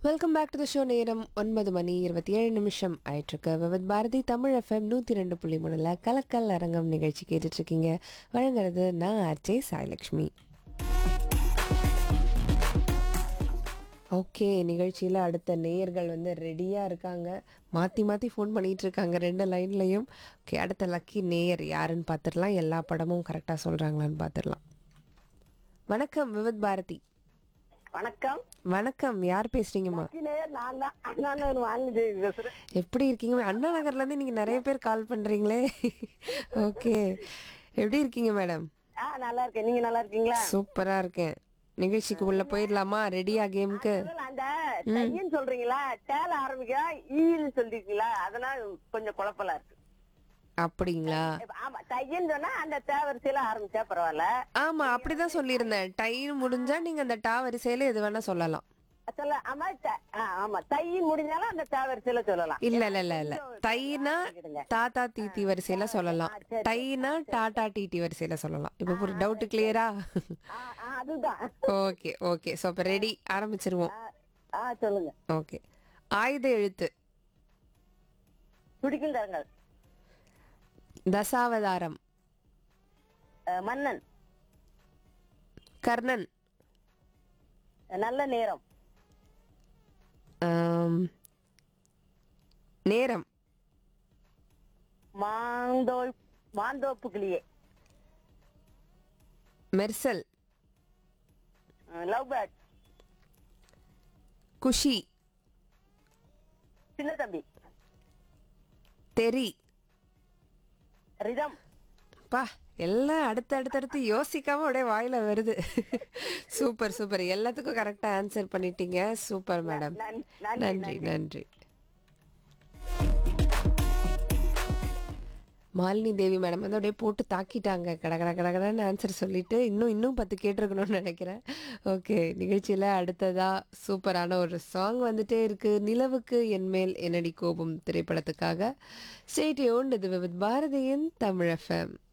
welcome back to the show நேரம் ஒன்பது மணி இருபத்தி ஏழு நிமிஷம் ஆயிட்டிருக்கு விவத் பாரதி தமிழ் எஃப்எம் நூற்றி ரெண்டு புள்ளி மூணுல கலக்கல் அரங்கம் நிகழ்ச்சி கேட்டுட்டு இருக்கீங்க வழங்குறது நான் அஜய் சாய்லக்ஷ்மி ஓகே நிகழ்ச்சியில் அடுத்த நேயர்கள் வந்து ரெடியாக இருக்காங்க மாற்றி மாற்றி ஃபோன் பண்ணிகிட்டு இருக்காங்க ரெண்டு லைன்லையும் ஓகே அடுத்த லக்கி நேயர் யாருன்னு பார்த்துடலாம் எல்லா படமும் கரெக்டாக சொல்கிறாங்களான்னு பார்த்துடலாம் வணக்கம் விவத் பாரதி வணக்கம் வணக்கம் யார் பேசுறீங்கம்மா நேயர் நான் தான் நான் ஒரு வாங்கி பேசுறேன் எப்படி இருக்கீங்க அண்ணா நகர்ல இருந்து நீங்க நிறைய பேர் கால் பண்றீங்களே ஓகே எப்படி இருக்கீங்க மேடம் ஆ நல்லா இருக்கேன் நீங்க நல்லா இருக்கீங்களா சூப்பரா இருக்கேன் நிகழ்ச்சிக்கு உள்ள போயிடலாமா ரெடியா கேமுக்கு முதல்ல அந்த தையன்னு சொல்றீங்களா டேல ஆரம்பிக்கா ஈன்னு சொல்லிருக்கீங்களா அதனால கொஞ்சம் குழப்பலா இருக்கு அப்படிங்களா இப்ப ஆமா தையன்னு சொன்னா அந்த தே வரிசையில ஆரம்பிச்சா பரவாயில்ல ஆமா அப்படிதான் சொல்லியிருந்தேன் டைம் முடிஞ்சா நீங்க அந்த டா வரிசையில எது வேணா சொல்லலாம் சொல்ல ஆமா த- ஆ, ஆமா தையின் முடிஞ்சாலும் அந்த தே வரிசையில சொல்லலாம் இல்ல இல்ல இல்ல இல்ல தைனா தாத்தா தீத்தி வரிசையில சொல்லலாம் டைனா டாடா டிடி வரிசையில சொல்லலாம் இப்ப ஒரு டவுட் கிளியரா ஆ, ஆ, அதுதான் ஓகே ஓகே ஸோ அப்ப ரெடி ஆரம்பிச்சிருவோம் ஆ, ஆ சொல்லுங்க ஓகே ஆயுத எழுத்து துடிக்கும் தரங்கள் தசாவதாரம் மன்னன் கர்ணன் நல்ல நேரம் ஆம், நேரம் மாந்தோ மாந்தோப்பு கிளியே மெர்சல் லவ் பேர்ட் குஷி சின்ன தம்பி தெரி ரிதம் பா எல்லாம் அடுத்து அடுத்தடுத்து யோசிக்காம அப்படியே வாயில வருது சூப்பர் சூப்பர் எல்லாத்துக்கும் கரெக்டா ஆன்சர் பண்ணிட்டீங்க சூப்பர் மேடம் நன்- நன்றி, நன்றி நன்றி மாலினி தேவி மேடம் வந்து அப்படியே போட்டு தாக்கிட்டாங்க கட கட கட கடன்னு ஆன்சர் சொல்லிட்டு இன்னும் இன்னும் பத்து கேட்டிருக்கணும்னு நினைக்கிறேன் ஓகே நிகழ்ச்சியில் அடுத்ததா சூப்பரான ஒரு சாங் வந்துட்டே இருக்கு நிலவுக்கு என்மேல் என்னடி கோபம் திரைப்படத்துக்காக ஸ்டேட் இது வித் பாரதியின் தமிழ் எஃப்எம்